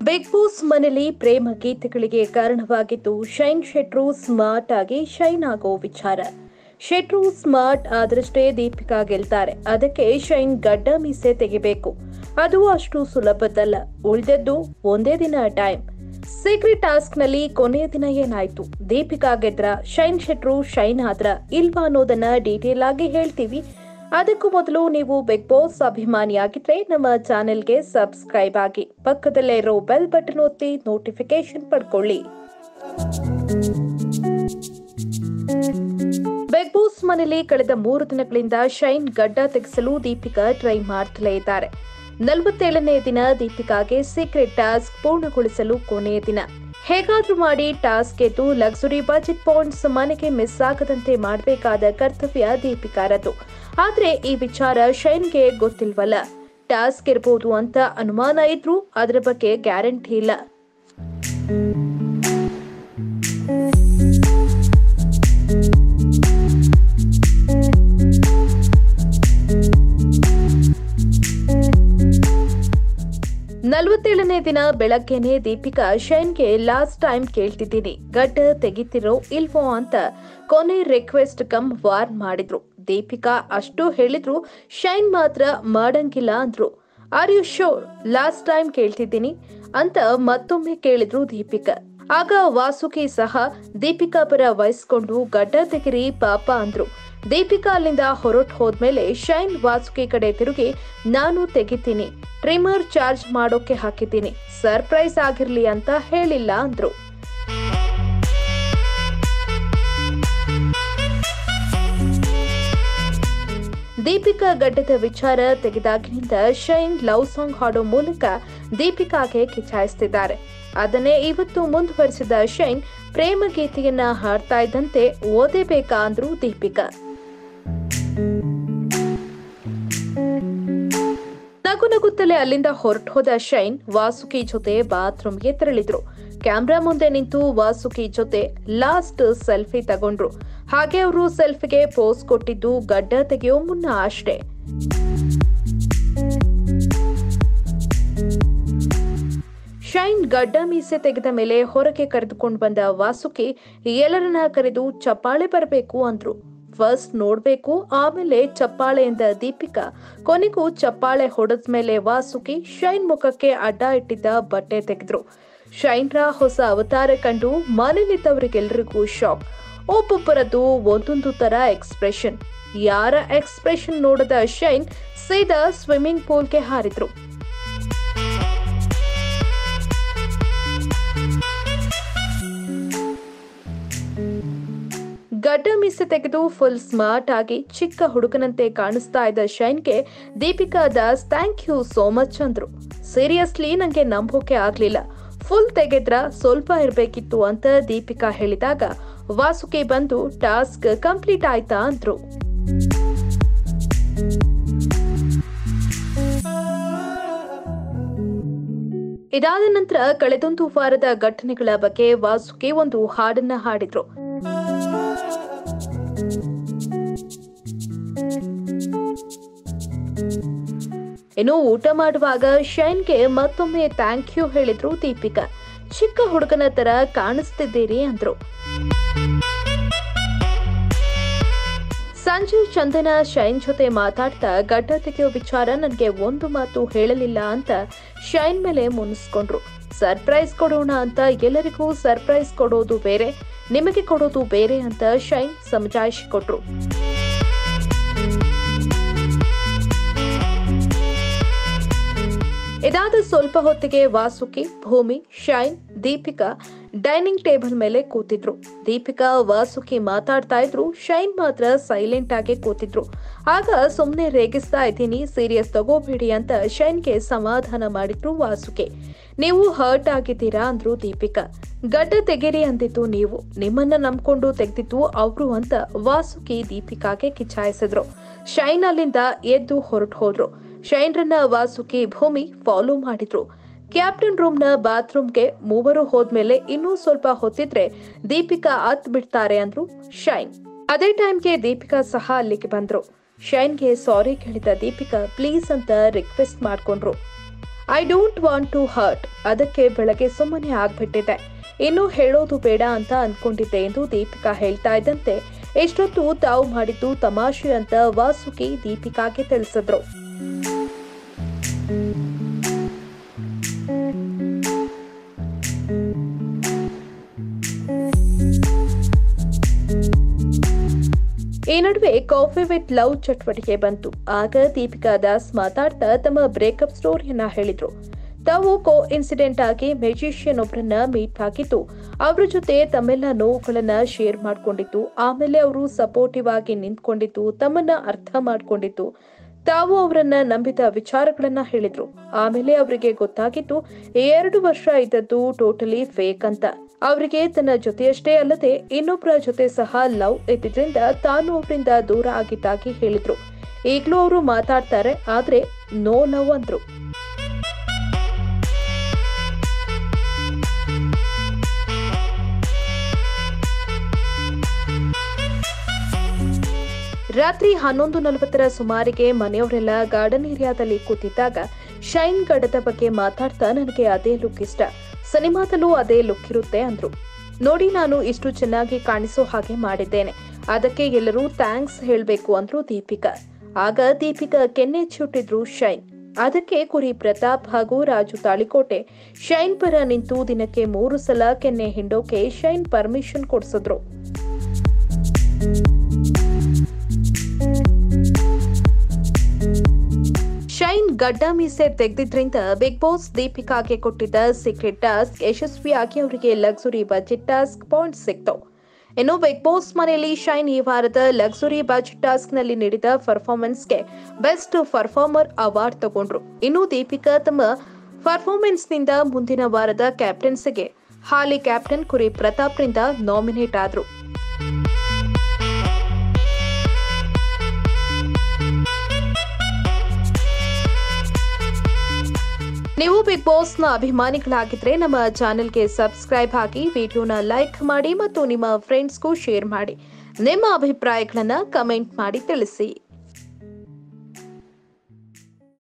big Boss ಮನೆಯಲ್ಲಿ ಪ್ರೇಮ ಗೀತೆಗಳಿಗೆ ಕಾರಣವಾಗಿದ್ದು shine ಶೆಟ್ರು ಸ್ಮಾರ್ಟ್ ಆಗಿ ಶೈನ್ ಆಗೋ ವಿಚಾರ ಶೆಟ್ರು ಸ್ಮಾರ್ಟ್ ಆದರಷ್ಟೇ ದೀಪಿಕಾ ಗೆಲ್ತಾರೆ ಅದಕ್ಕೆ ಶೈನ್ ಗಡ್ಡ ಮೀಸೆ ತೆಗಿಬೇಕು ಅದು ಅಷ್ಟು ಸುಲಭದಲ್ಲ ಉಳಿದದ್ದು ಒಂದೇ ದಿನ ಟೈಮ್ ಸೀಕ್ರೆಟ್ ಟಾಸ್ಕ್ ನಲ್ಲಿ ಕೊನೆಯ ದಿನ ಏನಾಯ್ತು ದೀಪಿಕಾ ಗೆದ್ರ ಶೈನ್ ಶೆಟ್ರು ಶೈನ್ ಆದ್ರ ಇಲ್ವಾ ಅನ್ನೋದನ್ನ ಡೀಟೇಲ್ ಆಗಿ ಹೇಳ್ತೀವಿ ಅದಕ್ಕೂ ಮೊದಲು ನೀವು ಬಿಗ್ ಬಾಸ್ ಅಭಿಮಾನಿಯಾಗಿದ್ರೆ ನಮ್ಮ ಚಾನೆಲ್ಗೆ ಸಬ್ಸ್ಕ್ರೈಬ್ ಆಗಿ ಪಕ್ಕದಲ್ಲೇ ಇರೋ ಬೆಲ್ ಬಟನ್ ಒತ್ತಿ ನೋಟಿಫಿಕೇಶನ್ ಪಡ್ಕೊಳ್ಳಿ ಬಿಗ್ ಬಾಸ್ ಮನೆಯಲ್ಲಿ ಕಳೆದ ಮೂರು ದಿನಗಳಿಂದ ಶೈನ್ ಗಡ್ಡ ತೆಗೆಸಲು ದೀಪಿಕಾ ಟ್ರೈ ಮಾಡ್ತಲೇ ಇದ್ದಾರೆ ನಲವತ್ತೇಳನೇ ದಿನ ದೀಪಿಕಾಗೆ ಸೀಕ್ರೆಟ್ ಟಾಸ್ಕ್ ಪೂರ್ಣಗೊಳಿಸಲು ಕೊನೆಯ ದಿನ ಹೇಗಾದ್ರೂ ಮಾಡಿ ಟಾಸ್ಕ್ ಗೆದ್ದು ಲಕ್ಸುರಿ ಬಜೆಟ್ ಪಾಯಿಂಟ್ಸ್ ಮನೆಗೆ ಮಿಸ್ ಆಗದಂತೆ ಮಾಡಬೇಕಾದ ಕರ್ತವ್ಯ ದೀಪಿಕಾರದು ಆದ್ರೆ ಈ ವಿಚಾರ ಶೈನ್ಗೆ ಗೊತ್ತಿಲ್ವಲ್ಲ ಟಾಸ್ಕ್ ಇರ್ಬೋದು ಅಂತ ಅನುಮಾನ ಇದ್ರೂ ಅದರ ಬಗ್ಗೆ ಗ್ಯಾರಂಟಿ ಇಲ್ಲ ನಲವತ್ತೇಳನೇ ದಿನ ಬೆಳಗ್ಗೆನೆ ದೀಪಿಕಾ ಶೈನ್ಗೆ ಲಾಸ್ಟ್ ಟೈಮ್ ಕೇಳ್ತಿದ್ದೀನಿ ಗಡ್ಡ ತೆಗಿತಿರೋ ಇಲ್ವೋ ಅಂತ ಕೊನೆ ರಿಕ್ವೆಸ್ಟ್ ಕಮ್ ವಾರ್ ಮಾಡಿದ್ರು ದೀಪಿಕಾ ಅಷ್ಟು ಹೇಳಿದ್ರು ಶೈನ್ ಮಾತ್ರ ಮಾಡಂಗಿಲ್ಲ ಅಂದ್ರು are you sure last time ಕೇಳ್ತಿದ್ದೀನಿ ಅಂತ ಮತ್ತೊಮ್ಮೆ ಕೇಳಿದ್ರು ದೀಪಿಕಾ ಆಗ ವಾಸುಕಿ ಸಹ ದೀಪಿಕಾ ಪರ ವಹಿಸ್ಕೊಂಡು ಗಡ್ಡ ತೆಗಿರಿ ಪಾಪ ಅಂದ್ರು ದೀಪಿಕಾ ಅಲ್ಲಿಂದ ಹೊರಟು ಹೋದ್ಮೇಲೆ ಶೈನ್ ವಾಸುಕಿ ಕಡೆ ತಿರುಗಿ ನಾನು ತೆಗಿತೀನಿ ಟ್ರಿಮರ್ ಚಾರ್ಜ್ ಮಾಡೋಕೆ ಹಾಕಿದ್ದೀನಿ ಸರ್ಪ್ರೈಸ್ ಆಗಿರ್ಲಿ ಅಂತ ಹೇಳಿಲ್ಲ ಅಂದ್ರು ದೀಪಿಕಾ ಗಡ್ಡದ ವಿಚಾರ ತೆಗೆದಾಗಿನಿಂದ ಶೈನ್ ಲವ್ ಸಾಂಗ್ ಹಾಡೋ ಮೂಲಕ ದೀಪಿಕಾಗೆ ಕಿಚಾಯಿಸ್ತಿದ್ದಾರೆ ಅದನ್ನೇ ಇವತ್ತು ಮುಂದುವರಿಸಿದ ಶೈನ್ ಪ್ರೇಮ ಗೀತೆಯನ್ನ ಹಾಡ್ತಾ ಇದ್ದಂತೆ ಓದೇಬೇಕಾ ಅಂದ್ರು ದೀಪಿಕಾ ನಗು ನಗುತ್ತಲೇ ಅಲ್ಲಿಂದ ಹೊರಟು ಹೋದ ಶೈನ್ ವಾಸುಕಿ ಜೊತೆ ಬಾತ್ರೂಮ್ಗೆ ತೆರಳಿದ್ರು ಕ್ಯಾಮ್ರಾ ಮುಂದೆ ನಿಂತು ವಾಸುಕಿ ಜೊತೆ ಲಾಸ್ಟ್ ಸೆಲ್ಫಿ ತಗೊಂಡ್ರು ಹಾಗೆ ಅವರು ಸೆಲ್ಫಿಗೆ ಪೋಸ್ ಕೊಟ್ಟಿದ್ದು ಗಡ್ಡ ತೆಗೆಯೋ ಮುನ್ನ ಅಷ್ಟೇ ಶೈನ್ ಗಡ್ಡ ಮೀಸೆ ತೆಗೆದ ಮೇಲೆ ಹೊರಗೆ ಕರೆದುಕೊಂಡು ಬಂದ ವಾಸುಕಿ ಎಲ್ಲರನ್ನ ಕರೆದು ಚಪ್ಪಾಳೆ ಬರಬೇಕು ಅಂದ್ರು ಫಸ್ಟ್ ನೋಡ್ಬೇಕು ಆಮೇಲೆ ಚಪ್ಪಾಳೆ ಎಂದ ದೀಪಿಕಾ ಕೊನೆಗೂ ಚಪ್ಪಾಳೆ ಹೊಡೆದ್ಮೇಲೆ ವಾಸುಕಿ ಶೈನ್ ಮುಖಕ್ಕೆ ಅಡ್ಡ ಇಟ್ಟಿದ್ದ ಬಟ್ಟೆ ತೆಗೆದ್ರು ಶೈನ್ರ ಹೊಸ ಅವತಾರ ಕಂಡು ಮನೇಲಿದ್ದವರಿಗೆಲ್ಲರಿಗೂ ಶಾಕ್ ಒಬ್ಬೊಬ್ಬರದ್ದು ಒಂದೊಂದು ತರ ಎಕ್ಸ್ಪ್ರೆಷನ್ ಯಾರ ಎಕ್ಸ್ಪ್ರೆಷನ್ ನೋಡದ ಶೈನ್ ಸೀದಾ ಸ್ವಿಮ್ಮಿಂಗ್ ಪೂಲ್ಗೆ ಹಾರಿದ್ರು ಗಡ್ಡ ಮೀಸೆ ತೆಗೆದು ಫುಲ್ ಸ್ಮಾರ್ಟ್ ಆಗಿ ಚಿಕ್ಕ ಹುಡುಗನಂತೆ ಕಾಣಿಸ್ತಾ ಇದ್ದ ಶೈನ್ಗೆ Deepika Das thank you so much ಅಂದ್ರು ಸೀರಿಯಸ್ಲಿ ನಂಗೆ ನಂಬೋಕೆ ಆಗ್ಲಿಲ್ಲ ಫುಲ್ ತೆಗೆದ್ರ ಸ್ವಲ್ಪ ಇರ್ಬೇಕಿತ್ತು ಅಂತ ದೀಪಿಕಾ ಹೇಳಿದಾಗ ವಾಸುಕಿ ಬಂದು ಟಾಸ್ಕ್ ಕಂಪ್ಲೀಟ್ ಆಯ್ತಾ ಅಂದ್ರು ಇದಾದ ನಂತರ ಕಳೆದೊಂದು ವಾರದ ಘಟನೆಗಳ ಬಗ್ಗೆ ವಾಸುಕಿ ಒಂದು ಹಾಡನ್ನ ಹಾಡಿದ್ರು ಇನ್ನು ಊಟ ಮಾಡುವಾಗ ಶೈನ್ಗೆ ಮತ್ತೊಮ್ಮೆ ಥ್ಯಾಂಕ್ ಯು ಹೇಳಿದ್ರು ದೀಪಿಕಾ ಚಿಕ್ಕ ಹುಡುಗನ ತರ ಕಾಣಿಸ್ತಿದ್ದೀರಿ ಅಂದ್ರು ಸಂಜೆ ಚಂದನ ಶೈನ್ ಜೊತೆ ಮಾತಾಡ್ತಾ ಗಡ್ಡ ತೆಗೆಯೋ ವಿಚಾರ ನನಗೆ ಒಂದು ಮಾತು ಹೇಳಲಿಲ್ಲ ಅಂತ ಶೈನ್ ಮೇಲೆ ಮುನಿಸ್ಕೊಂಡ್ರು ಸರ್ಪ್ರೈಸ್ ಕೊಡೋಣ ಅಂತ ಎಲ್ಲರಿಗೂ ಸರ್ಪ್ರೈಸ್ ಕೊಡೋದು ಬೇರೆ ನಿಮಗೆ ಕೊಡೋದು ಬೇರೆ ಅಂತ ಶೈನ್ ಸಮಜಾಯಿಸಿಕೊಟ್ರು ಇದಾದ ಸ್ವಲ್ಪ ಹೊತ್ತಿಗೆ ವಾಸುಕಿ ಭೂಮಿ ಶೈನ್ ದೀಪಿಕಾ ಡೈನಿಂಗ್ ಟೇಬಲ್ ಮೇಲೆ ಕೂತಿದ್ರು ದೀಪಿಕಾ ವಾಸುಕಿ ಮಾತಾಡ್ತಾ ಇದ್ರು ಶೈನ್ ಮಾತ್ರ ಸೈಲೆಂಟ್ ಆಗಿ ಕೂತಿದ್ರು ಆಗ ಸುಮ್ನೆ ರೇಗಿಸ್ತಾ ಇದ್ದೀನಿ ಸೀರಿಯಸ್ ತಗೋಬೇಡಿ ಅಂತ ಶೈನ್ಗೆ ಸಮಾಧಾನ ಮಾಡಿದ್ರು ವಾಸುಕಿ ನೀವು ಹರ್ಟ್ ಆಗಿದ್ದೀರಾ ಅಂದ್ರು ದೀಪಿಕಾ ಗಡ್ಡ ತೆಗೆರಿ ಅಂದಿತ್ತು ನೀವು ನಿಮ್ಮನ್ನ ನಂಬ್ಕೊಂಡು ತೆಗ್ದಿತ್ತು ಅವ್ರು ಅಂತ ವಾಸುಕಿ ದೀಪಿಕಾಗೆ ಕಿಚಾಯಿಸಿದ್ರು ಶೈನ್ ಅಲ್ಲಿಂದ ಎದ್ದು ಹೊರಟು ಹೋದ್ರು ಶೈನ್ರನ್ನ ವಾಸುಕಿ ಭೂಮಿ ಫಾಲೋ ಮಾಡಿದ್ರು ಕ್ಯಾಪ್ಟನ್ ರೂಮ್ನ ಬಾತ್ರೂಮ್ಗೆ ಮೂವರು ಹೋದ್ಮೇಲೆ ಇನ್ನೂ ಸ್ವಲ್ಪ ಹೊತ್ತಿದ್ರೆ ದೀಪಿಕಾ ಅತ್ ಬಿಡ್ತಾರೆ ಅಂದ್ರು ಶೈನ್ ಅದೇ ಟೈಮ್ಗೆ ದೀಪಿಕಾ ಸಹ ಅಲ್ಲಿಗೆ ಬಂದ್ರು ಶೈನ್ಗೆ ಸಾರಿ ಕೇಳಿದ ದೀಪಿಕಾ ಪ್ಲೀಸ್ ಅಂತ ರಿಕ್ವೆಸ್ಟ್ ಮಾಡ್ಕೊಂಡ್ರು I don't want to hurt ಅದಕ್ಕೆ ಬೆಳಗ್ಗೆ ಸುಮ್ಮನೆ ಆಗ್ಬಿಟ್ಟಿದೆ ಇನ್ನು ಹೇಳೋದು ಬೇಡ ಅಂತ ಅನ್ಕೊಂಡಿದ್ದೆ ಎಂದು ದೀಪಿಕಾ ಹೇಳ್ತಾ ಇದ್ದಂತೆ ಇಷ್ಟೊತ್ತು ತಾವು ಮಾಡಿದ್ದು ತಮಾಷೆ ಅಂತ ವಾಸುಕಿ ದೀಪಿಕಾಗೆ ತಿಳಿಸಿದ್ರು ಈ ನಡುವೆ ಕಾಫಿ ವಿತ್ ಲವ್ ಚಟುವಟಿಕೆ ಬಂತು ಆಗ ದೀಪಿಕಾ ದಾಸ್ ಮಾತಾಡ್ತಾ ತಮ್ಮ ಬ್ರೇಕಪ್ ಸ್ಟೋರಿಯನ್ನ ಹೇಳಿದ್ರು ತಾವು ಕೋ ಇನ್ಸಿಡೆಂಟ್ ಆಗಿ ಮ್ಯೂಸಿಷಿಯನ್ ಒಬ್ಬರನ್ನ ಮೀಟ್ ಆಗಿದ್ದು ಅವ್ರ ಜೊತೆ ತಮ್ಮೆಲ್ಲ ನೋವುಗಳನ್ನ ಶೇರ್ ಮಾಡ್ಕೊಂಡಿದ್ದು ಆಮೇಲೆ ಅವರು ಸಪೋರ್ಟಿವ್ ಆಗಿ ನಿಂತ್ಕೊಂಡಿದ್ದು ತಮ್ಮನ್ನ ಅರ್ಥ ಮಾಡ್ಕೊಂಡಿದ್ದು ತಾವು ಅವರನ್ನ ನಂಬಿದ ವಿಚಾರಗಳನ್ನ ಹೇಳಿದ್ರು ಆಮೇಲೆ ಅವರಿಗೆ ಗೊತ್ತಾಗಿತ್ತು ಈ ಎರಡು ವರ್ಷ ಇದ್ದದ್ದು ಟೋಟಲಿ ಫೇಕ್ ಅಂತ ಅವರಿಗೆ ತನ್ನ ಜೊತೆಯಷ್ಟೇ ಅಲ್ಲದೆ ಇನ್ನೊಬ್ಬರ ಜೊತೆ ಸಹ ಲವ್ ಇದ್ದಿದ್ರಿಂದ ತಾನು ಅವರಿಂದ ದೂರ ಆಗಿದ್ದಾಗಿ ಹೇಳಿದ್ರು ಈಗಲೂ ಅವರು ಮಾತಾಡ್ತಾರೆ ಆದ್ರೆ ನೋ ಲವ್ ಅಂದ್ರು ರಾತ್ರಿ ಹನ್ನೊಂದು ನಲವತ್ತರ ಸುಮಾರಿಗೆ ಮನೆಯವರೆಲ್ಲ ಗಾರ್ಡನ್ ಏರಿಯಾದಲ್ಲಿ ಕೂತಿದ್ದಾಗ ಶೈನ್ ಗಡದ ಬಗ್ಗೆ ಮಾತಾಡ್ತಾ ನನಗೆ ಅದೇ ಲುಕ್ ಇಷ್ಟ ಸಿನಿಮಾದಲ್ಲೂ ಅದೇ ಲುಕ್ ಇರುತ್ತೆ ಅಂದ್ರು ನೋಡಿ ನಾನು ಇಷ್ಟು ಚೆನ್ನಾಗಿ ಕಾಣಿಸೋ ಹಾಗೆ ಮಾಡಿದ್ದೇನೆ ಅದಕ್ಕೆ ಎಲ್ಲರೂ ಥ್ಯಾಂಕ್ಸ್ ಹೇಳ್ಬೇಕು ಅಂದ್ರು ದೀಪಿಕಾ ಆಗ ದೀಪಿಕಾ ಕೆನ್ನೆ ಚುಟ್ಟಿದ್ರು ಶೈನ್ ಅದಕ್ಕೆ ಕುರಿ ಪ್ರತಾಪ್ ಹಾಗೂ ರಾಜು ತಾಳಿಕೋಟೆ ಶೈನ್ ಪರ ನಿಂತು ದಿನಕ್ಕೆ ಮೂರು ಸಲ ಕೆನ್ನೆ ಹಿಂಡೋಕೆ ಶೈನ್ ಪರ್ಮಿಷನ್ ಕೊಡ್ಸಿದ್ರು ಶೈನ್ ಗಡ್ಡ ಮೀಸೆ ತೆಗೆದಿದ್ರಿಂದ ಬಿಗ್ ಬಾಸ್ ದೀಪಿಕಾಗೆ ಕೊಟ್ಟಿದ್ದ ಸೀಕ್ರೆಟ್ ಟಾಸ್ಕ್ ಯಶಸ್ವಿಯಾಗಿ ಅವರಿಗೆ ಲಕ್ಸುರಿ ಬಜೆಟ್ ಟಾಸ್ಕ್ ಪಾಯಿಂಟ್ ಸಿಕ್ತು ಇನ್ನು ಬಿಗ್ ಬಾಸ್ ಮನೆಯಲ್ಲಿ ಶೈನ್ ಈ ವಾರದ ಲಕ್ಸುರಿ ಬಜೆಟ್ ಟಾಸ್ಕ್ ನಲ್ಲಿ ನೀಡಿದ ಪರ್ಫಾರ್ಮೆನ್ಸ್ಗೆ ಬೆಸ್ಟ್ ಪರ್ಫಾರ್ಮರ್ ಅವಾರ್ಡ್ ತಗೊಂಡ್ರು ಇನ್ನು ದೀಪಿಕಾ ತಮ್ಮ ಪರ್ಫಾರ್ಮೆನ್ಸ್ ನಿಂದ ಮುಂದಿನ ವಾರದ ಕ್ಯಾಪ್ಟನ್ಸಿಗೆ ಹಾಲಿ ಕ್ಯಾಪ್ಟನ್ ಕುರಿ ಪ್ರತಾಪ್ರಿಂದ ನಾಮಿನೇಟ್ ಆದ್ರು ನೀವು ಬಿಗ್ ಬಾಸ್ನ ಅಭಿಮಾನಿಗಳಾಗಿದ್ರೆ ನಮ್ಮ ಚಾನೆಲ್ಗೆ ಸಬ್ಸ್ಕ್ರೈಬ್ ಆಗಿ ವಿಡಿಯೋನ ಲೈಕ್ ಮಾಡಿ ಮತ್ತು ನಿಮ್ಮ ಫ್ರೆಂಡ್ಸ್ಗೂ ಶೇರ್ ಮಾಡಿ ನಿಮ್ಮ ಅಭಿಪ್ರಾಯಗಳನ್ನ ಕಮೆಂಟ್ ಮಾಡಿ ತಿಳಿಸಿ